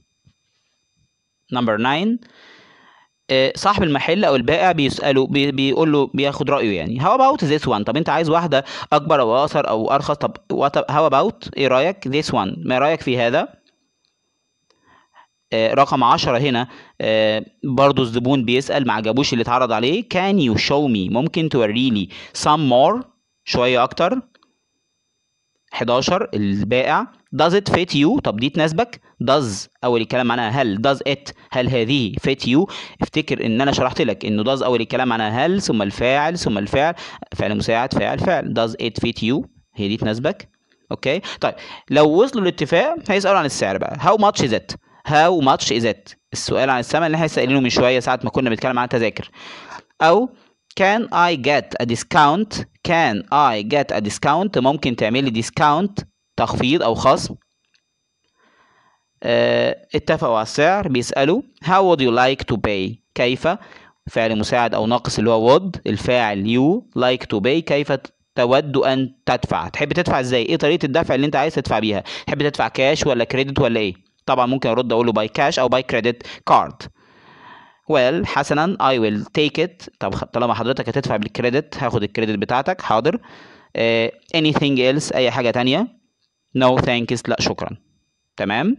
نمبر 9 آه، صاحب المحل او البائع بيساله بي بيقول له بياخد رايه يعني how about this one طب انت عايز واحده اكبر او اقصر او ارخص طب what how about ايه رايك this one ما رايك في هذا آه، رقم عشرة هنا آه، برضو الزبون بيسأل ما عجبوش اللي اتعرض عليه can you show me ممكن توري لي some more شوية أكتر 11 البائع does it fit you طب دي تناسبك does أول الكلام معناها هل does it هل هذه fit you افتكر إن أنا شرحت لك إنه does أول الكلام معناها هل ثم الفاعل ثم الفعل فعل مساعد فاعل فعل does it fit you هي دي تناسبك اوكي طيب لو وصلوا لاتفاق هيسألوا عن السعر بقى how much is it how much is it السؤال عن الثمن اللي احنا سائلينه من شويه ساعه ما كنا بنتكلم عن التذاكر او can I get a discount can I get a discount ممكن تعمل لي discount تخفيض او خصم آه، اتفقوا على السعر بيسألوا how would you like to pay كيف فعل مساعد او ناقص اللي هو would الفاعل you like to pay كيف تود ان تدفع تحب تدفع ازاي ايه طريقه الدفع اللي انت عايز تدفع بيها تحب تدفع كاش ولا كريدت ولا ايه طبعا ممكن ارد اقول له باي كاش او باي كريدت كارد well حسنا I will take it طب خ- طالما حضرتك هتدفع بالكريدت هاخد الكريدت بتاعتك حاضر آه anything else اي حاجه تانية no thanks لا شكرا تمام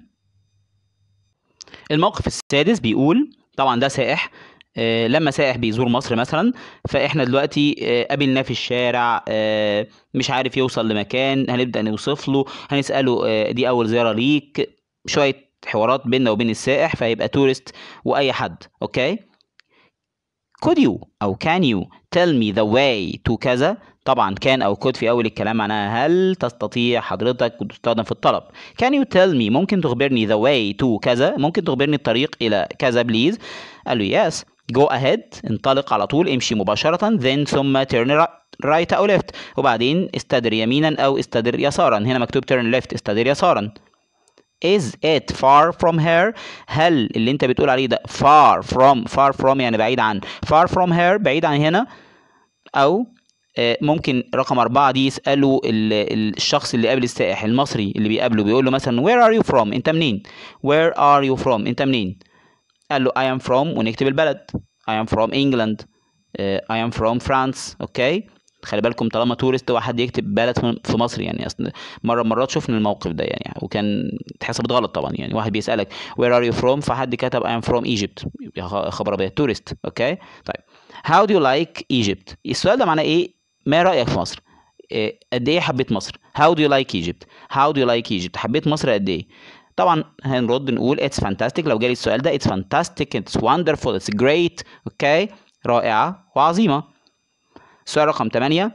الموقف السادس بيقول طبعا ده سائح آه، لما سائح بيزور مصر مثلا فاحنا دلوقتي آه، قابلناه في الشارع آه، مش عارف يوصل لمكان هنبدأ نوصف له هنسأله آه، دي أول زيارة ليك شوية حوارات بيننا وبين السائح فهيبقى تورست وأي حد أوكي could you أو can you tell me the way to كذا طبعا كان أو could في أول الكلام معناها هل تستطيع حضرتك وتستخدم في الطلب can you tell me ممكن تخبرني the way to كذا ممكن تخبرني الطريق إلى كذا بليز قال له yes go ahead انطلق على طول امشي مباشرة then ثم turn right أو left وبعدين استدر يمينا أو استدر يسارا هنا مكتوب turn left استدر يسارا is it far from her هل اللي انت بتقول عليه ده far from far from يعني بعيد عن far from her بعيد عن هنا أو آه، ممكن رقم أربعة دي يسألوا ال- ال- الشخص اللي قابل السائح المصري اللي بيقابله بيقول له مثلا where are you from أنت منين where are you from أنت منين قال له I am from ونكتب البلد I am from England آه، I am from France أوكي خلي بالكم طالما تورست هو حد يكتب بلد في- في مصر يعني اصل مره مرات شفنا الموقف ده يعني وكان اتحسبت غلط طبعا يعني واحد بيسالك where are you from فحد كتب I am from Egypt يا خ- خبر ابيض تورست اوكي طيب how do you like Egypt السؤال ده معناه ايه ما رايك في مصر إيه، قد ايه حبيت مصر how do you like Egypt how do you like Egypt حبيت مصر قد ايه طبعا هنرد نقول it's fantastic لو جالي السؤال ده it's fantastic it's wonderful it's great اوكي رائعه وعظيمه سؤال رقم 8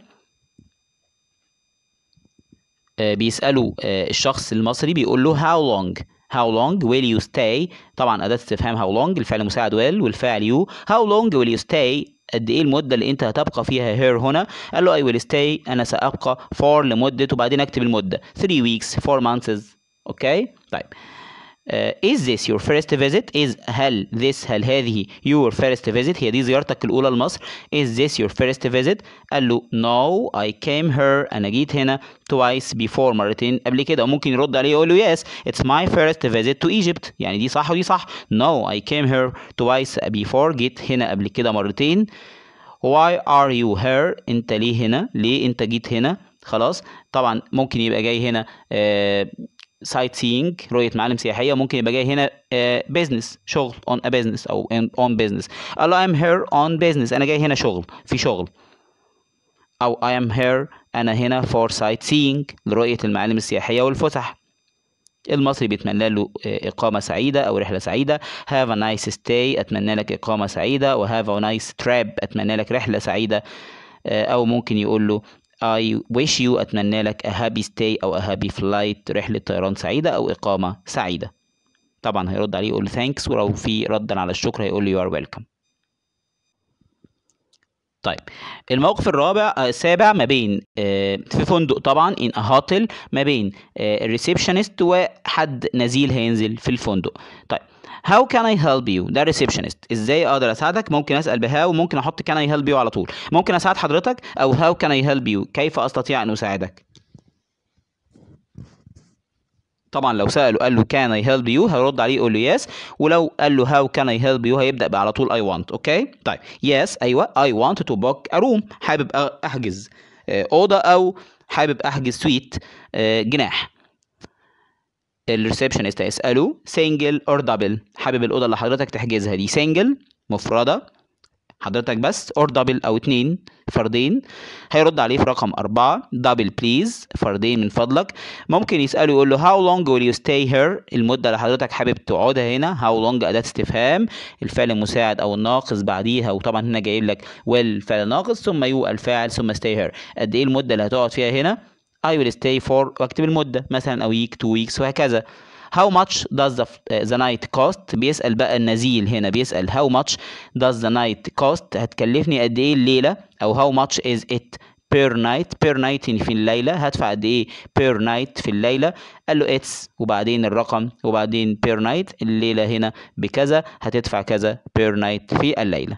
آه، بيسألوا آه، الشخص المصري بيقول له how long how long will you stay طبعا أداة استفهام how long الفعل مساعد will والفاعل you how long will you stay قد ايه المدة اللي انت هتبقى فيها here هنا قال له I will stay انا سأبقى for لمدة وبعدين اكتب المدة 3 weeks 4 months اوكي طيب Uh, is this your first visit? Is هل this هل هذه your first visit؟ هي دي زيارتك الأولى لمصر؟ Is this your first visit؟ قال له no I came here أنا جيت هنا twice before مرتين قبل كده وممكن يرد عليه يقول له yes it's my first visit to Egypt يعني دي صح ودي صح no I came here twice before جيت هنا قبل كده مرتين why are you here انت ليه هنا ليه انت جيت هنا خلاص طبعا ممكن يبقى جاي هنا سايت سينج رؤية معالم سياحية ممكن يبقى جاي هنا بيزنس شغل on a business أو on business قال له I'm here on business أنا جاي هنا شغل في شغل أو I am here أنا هنا for sightseeing لرؤية المعالم السياحية والفسح المصري بيتمنى له آه، إقامة سعيدة أو رحلة سعيدة have a nice stay أتمنى لك إقامة سعيدة و have a nice trip أتمنى لك رحلة سعيدة آه، أو ممكن يقول له I wish you أتمنى لك a happy stay أو a happy flight رحلة طيران سعيدة أو إقامة سعيدة طبعا هيرد عليه يقول له thanks ولو في ردا على الشكر هيقول له you are welcome طيب الموقف الرابع آه، السابع ما بين آه، في فندق طبعا in a hotel ما بين الريسبشنست وحد نزيل هينزل في الفندق طيب How can I help you؟ ده receptionist ازاي اقدر اساعدك؟ ممكن اسال بهاو وممكن احط can I help you على طول ممكن اساعد حضرتك او how can I help you؟ كيف استطيع ان اساعدك؟ طبعا لو سأله قال له can I help you هيرد عليه يقول له yes ولو قال له how can I help you هيبدأ بقى على طول I want اوكي طيب yes ايوه I want to book a room حابب أ- احجز آه، أوضة او حابب احجز سويت آه، جناح الريسبشنست هيسأله سنجل اور دبل حابب الأوضة اللي حضرتك تحجزها دي سنجل مفردة حضرتك بس اور دبل أو اتنين فردين هيرد عليه في رقم أربعة دبل بليز فردين من فضلك ممكن يسأله يقول له how long will you stay here المدة اللي حضرتك حابب تقعدها هنا how long أداة استفهام الفعل المساعد أو الناقص بعديها وطبعا هنا جايب لك will فعل ناقص ثم يو الفاعل ثم stay here قد إيه المدة اللي هتقعد فيها هنا I will stay for واكتب المدة مثلا a week two weeks وهكذا How much does the, the night cost بيسأل بقى النزيل هنا بيسأل how much does the night cost هتكلفني قد ايه الليلة او how much is it per night per night يعني في الليلة هدفع قد ايه per night في الليلة قال له it's وبعدين الرقم وبعدين per night الليلة هنا بكذا هتدفع كذا per night في الليلة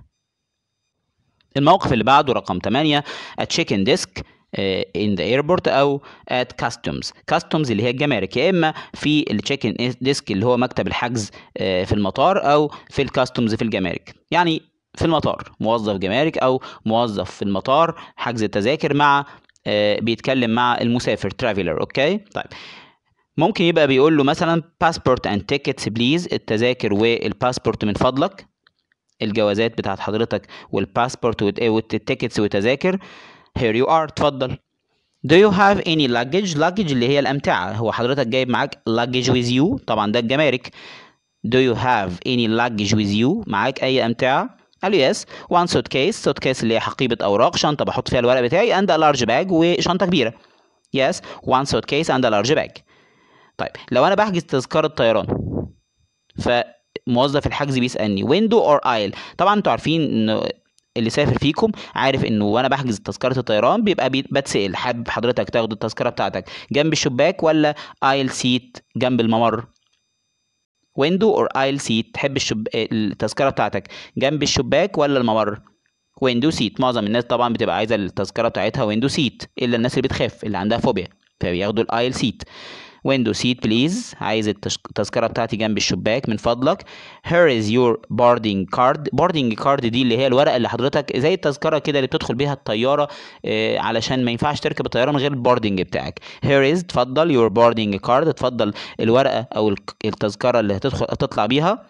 الموقف اللي بعده رقم 8 a check-in desk آه، in the airport او at customs customs اللي هي الجمارك يا اما في التشيك ان ديسك اللي هو مكتب الحجز آه، في المطار او في الكاستمز في الجمارك يعني في المطار موظف جمارك او موظف في المطار حجز التذاكر مع آه، بيتكلم مع المسافر ترافيلر اوكي طيب ممكن يبقى بيقول له مثلا passport and tickets بليز التذاكر والباسبورت من فضلك الجوازات بتاعت حضرتك والباسبورت والت- والتيكتس والتذاكر here you are اتفضل Do you have any luggage? luggage اللي هي الأمتعة هو حضرتك جايب معاك luggage with you طبعا ده الجمارك Do you have any luggage with you? معاك أي أمتعة؟ قال له yes one suitcase suitcase اللي هي حقيبة أوراق شنطة بحط فيها الورق بتاعي and a large bag وشنطة كبيرة yes one suitcase and a large bag طيب لو أنا بحجز تذكرة طيران ف موظف الحجز بيسالني ويندو اور ايل طبعا انتوا عارفين ان اللي سافر فيكم عارف انه وانا بحجز تذكره الطيران بيبقى بي- بتسال حابب حضرتك تاخد التذكره بتاعتك جنب الشباك ولا ايل سيت جنب الممر ويندو اور ايل سيت تحب الشب... التذكره بتاعتك جنب الشباك ولا الممر ويندو سيت معظم الناس طبعا بتبقى عايزه التذكره بتاعتها ويندو سيت الا الناس اللي بتخاف اللي عندها فوبيا فبياخدوا الايل سيت ويندو سيت بليز عايز التش- التذكره بتاعتي جنب الشباك من فضلك here is your boarding card boarding card دي اللي هي الورقه اللي حضرتك زي التذكره كده اللي بتدخل بيها الطياره آه، علشان ما ينفعش تركب الطياره من غير البوردنج بتاعك here is تفضل your boarding card تفضل الورقه او الك- التذكره اللي هتدخل هتطلع بيها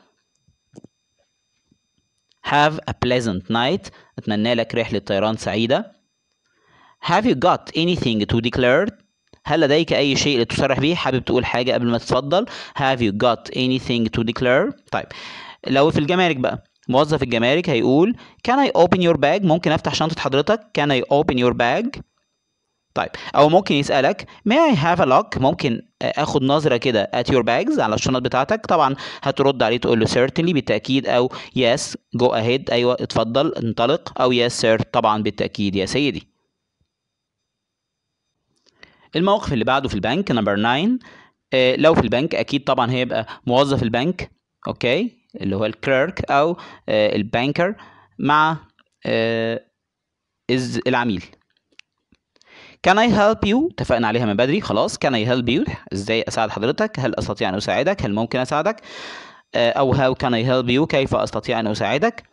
have a pleasant night اتمنى لك رحله طيران سعيده have you got anything to declare هل لديك أي شيء لتصرح به حابب تقول حاجة قبل ما تتفضل have you got anything to declare طيب لو في الجمارك بقى موظف الجمارك هيقول can I open your bag ممكن أفتح شنطة حضرتك can I open your bag طيب أو ممكن يسألك may I have a look ممكن أخد نظرة كده at your bags على الشنط بتاعتك طبعا هترد عليه تقول له certainly بالتأكيد أو yes go ahead أيوة اتفضل انطلق أو yes sir طبعا بالتأكيد يا سيدي الموقف اللي بعده في البنك نمبر 9 آه، لو في البنك اكيد طبعا هيبقى موظف البنك اوكي اللي هو الكليرك او آه، البانكر مع آه، إز العميل Can I help you؟ اتفقنا عليها من بدري خلاص Can I help you؟ ازاي اساعد حضرتك؟ هل استطيع ان اساعدك؟ هل ممكن اساعدك؟ آه، او how can I help you؟ كيف استطيع ان اساعدك؟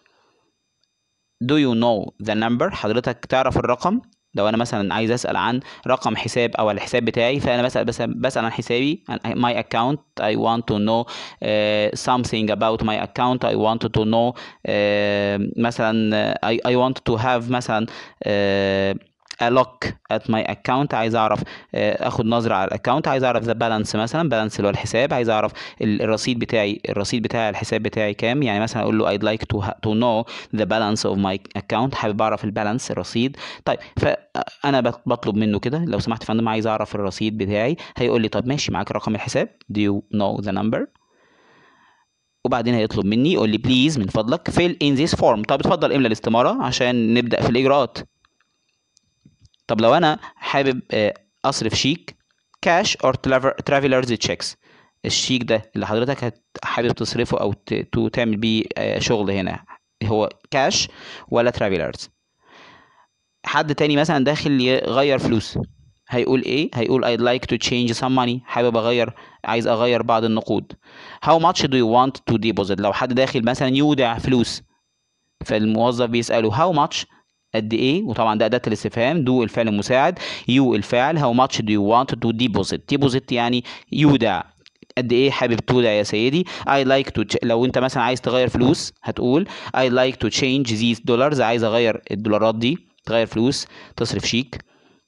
Do you know the number؟ حضرتك تعرف الرقم؟ لو انا مثلا عايز اسال عن رقم حساب او الحساب بتاعي فانا بسال بس بسال عن حسابي عن my account I want to know uh, something about my account I want to know uh, مثلا uh, I, I want to have مثلا uh, a look at my account عايز اعرف uh, اخد نظره على الاكونت عايز اعرف the balance مثلا balance اللي هو الحساب عايز اعرف ال- الرصيد بتاعي الرصيد بتاعي على الحساب بتاعي كام يعني مثلا اقول له I'd like to ha- to know the balance of my account حابب اعرف البالانس الرصيد طيب فانا بط- بطلب منه كده لو سمحت يا فندم عايز اعرف الرصيد بتاعي هيقول لي طب ماشي معاك رقم الحساب do you know the number وبعدين هيطلب مني يقول لي بليز من فضلك fill in this form طب اتفضل املى الاستمارة عشان نبدأ في الإجراءات طب لو أنا حابب آه، أصرف شيك كاش or traver- travelers checks الشيك ده اللي حضرتك هت- حابب تصرفه أو ت- تو تعمل بيه آه، شغل هنا هو كاش ولا ترافلرز حد تاني مثلا داخل يغير فلوس هيقول ايه هيقول I'd like to change some money حابب اغير عايز اغير بعض النقود how much do you want to deposit لو حد داخل مثلا يودع فلوس فالموظف بيسأله how much قد ايه وطبعا ده اداه الاستفهام do الفعل المساعد you الفعل how much do you want to deposit deposit يعني يودع قد ايه حابب تودع يا سيدي I like to ch- لو انت مثلا عايز تغير فلوس هتقول I like to change these dollars عايز اغير الدولارات دي تغير فلوس تصرف شيك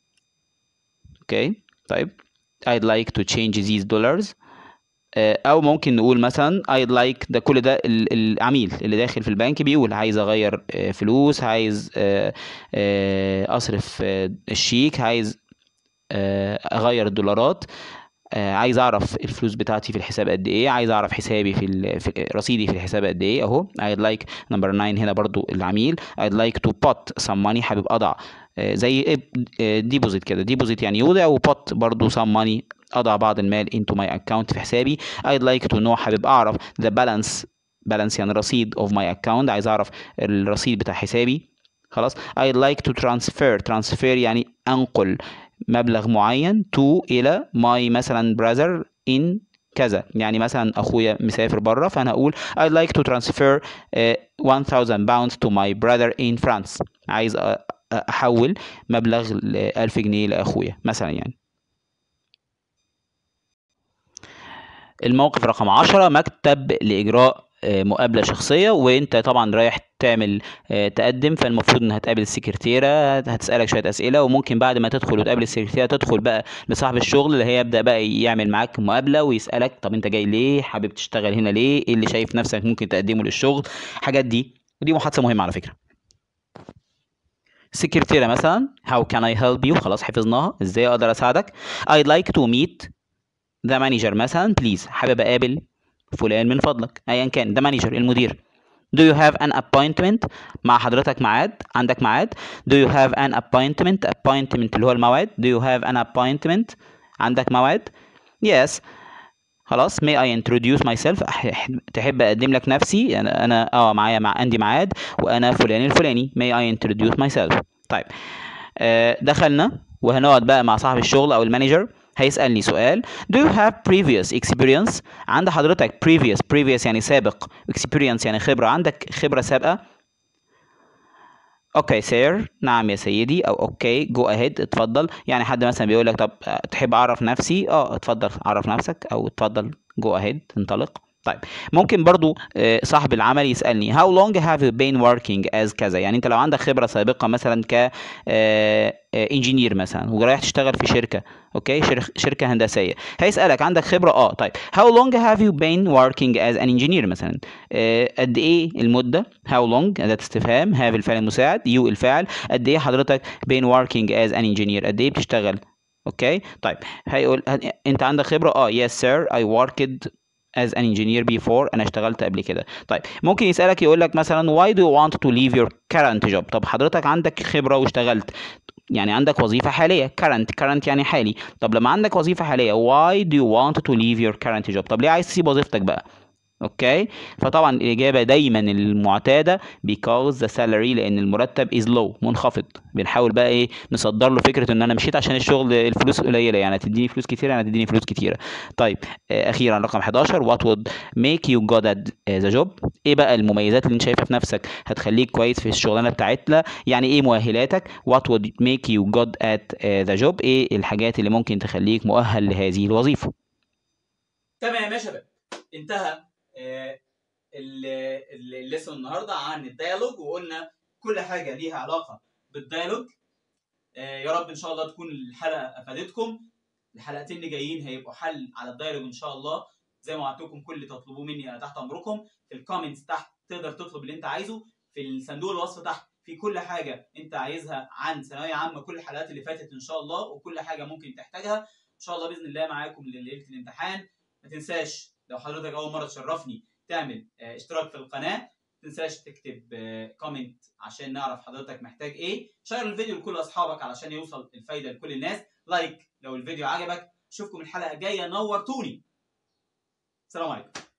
اوكي طيب I'd like to change these dollars آه، او ممكن نقول مثلا I'd like ده كل ده ال- العميل اللي داخل في البنك بيقول عايز اغير آه، فلوس عايز آه، آه، اصرف آه، الشيك عايز آه، اغير الدولارات آه، عايز اعرف الفلوس بتاعتي في الحساب قد ايه عايز اعرف حسابي في, ال... في رصيدي في الحساب قد ايه اهو I'd like نمبر 9 هنا برضو العميل I'd like to put some money حابب اضع آه، زي ديبوزيت كده ديبوزيت يعني يودع وبوت برضو some money اضع بعض المال into my account في حسابي I'd like to know حابب اعرف the balance balance يعني رصيد of my account عايز اعرف الرصيد بتاع حسابي خلاص I'd like to transfer transfer يعني انقل مبلغ معين to الى my مثلا brother in كذا يعني مثلا اخويا مسافر بره فانا اقول I'd like to transfer uh, 1000 pounds to my brother in France عايز أ- أ- احول مبلغ ل 1000 جنيه لاخويا مثلا يعني الموقف رقم 10 مكتب لاجراء آه، مقابله شخصيه وانت طبعا رايح تعمل آه، تقدم فالمفروض ان هتقابل السكرتيره هتسالك شويه اسئله وممكن بعد ما تدخل وتقابل السكرتيره تدخل بقى لصاحب الشغل اللي هيبدا بقى يعمل معاك مقابله ويسالك طب انت جاي ليه حابب تشتغل هنا ليه ايه اللي شايف نفسك ممكن تقدمه للشغل حاجات دي ودي محادثه مهمه على فكره سكرتيره مثلا how can I help you خلاص حفظناها ازاي اقدر اساعدك I'd like to meet the manager مثلا please حابب اقابل فلان من فضلك ايا كان ده مانجر المدير Do you have an appointment مع حضرتك ميعاد عندك ميعاد Do you have an appointment appointment اللي هو الموعد Do you have an appointment عندك موعد Yes خلاص may I introduce myself أح- أح- تحب اقدم لك نفسي انا انا اه معايا مع عندي ميعاد وانا فلان الفلاني may I introduce myself طيب آه دخلنا وهنقعد بقى مع صاحب الشغل او المانجر هيسألني سؤال Do you have previous experience عند حضرتك previous previous يعني سابق experience يعني خبرة عندك خبرة سابقة اوكي سير نعم يا سيدي او اوكي جو اهيد اتفضل يعني حد مثلا بيقول لك طب آه، تحب اعرف نفسي اه اتفضل عرف نفسك او اتفضل جو اهيد انطلق طيب ممكن برضو آه، صاحب العمل يسألني how long have you been working as كذا يعني انت لو عندك خبرة سابقة مثلا ك انجينير مثلا ورايح تشتغل في شركة اوكي شر- شركة هندسية هيسألك عندك خبرة اه طيب how long have you been working as an engineer مثلا آه، قد ايه المدة how long أداة استفهام have الفعل المساعد you الفاعل قد ايه حضرتك been working as an engineer قد ايه بتشتغل اوكي طيب هيقول ه- انت عندك خبرة اه yes sir I worked as an engineer before انا اشتغلت قبل كده طيب ممكن يسألك يقول لك مثلا why do you want to leave your current job طب حضرتك عندك خبرة واشتغلت يعني عندك وظيفة حالية current current يعني حالي طب لما عندك وظيفة حالية why do you want to leave your current job طب ليه عايز تسيب وظيفتك بقى اوكي فطبعا الاجابه دايما المعتاده because the salary لان المرتب is low منخفض بنحاول بقى ايه نصدر له فكره ان انا مشيت عشان الشغل الفلوس قليله يعني هتديني فلوس كتيره يعني هتديني فلوس كتيره طيب آه، اخيرا رقم 11 what would make you good at the job ايه بقى المميزات اللي انت شايفها في نفسك هتخليك كويس في الشغلانه بتاعتنا يعني ايه مؤهلاتك what would make you good at the job ايه الحاجات اللي ممكن تخليك مؤهل لهذه الوظيفه تمام يا شباب انتهى آه، ال- ال- الليسون النهارده عن الديالوج وقلنا كل حاجه ليها علاقه بالديالوج آه، يا رب ان شاء الله تكون الحلقه افادتكم الحلقتين اللي جايين هيبقوا حل على الديالوج ان شاء الله زي ما وعدتكم كل اللي تطلبوه مني انا تحت امركم في الكومنتس تحت تقدر تطلب اللي انت عايزه في الصندوق الوصف تحت في كل حاجه انت عايزها عن ثانويه عامه كل الحلقات اللي فاتت ان شاء الله وكل حاجه ممكن تحتاجها ان شاء الله باذن الله معاكم ليله الامتحان ما تنساش لو حضرتك اول مره تشرفني تعمل آه، اشتراك في القناه ما تنساش تكتب كومنت عشان نعرف حضرتك محتاج ايه شير الفيديو لكل اصحابك علشان يوصل الفايده لكل الناس لايك لو الفيديو عجبك اشوفكم الحلقه الجايه نورتوني السلام عليكم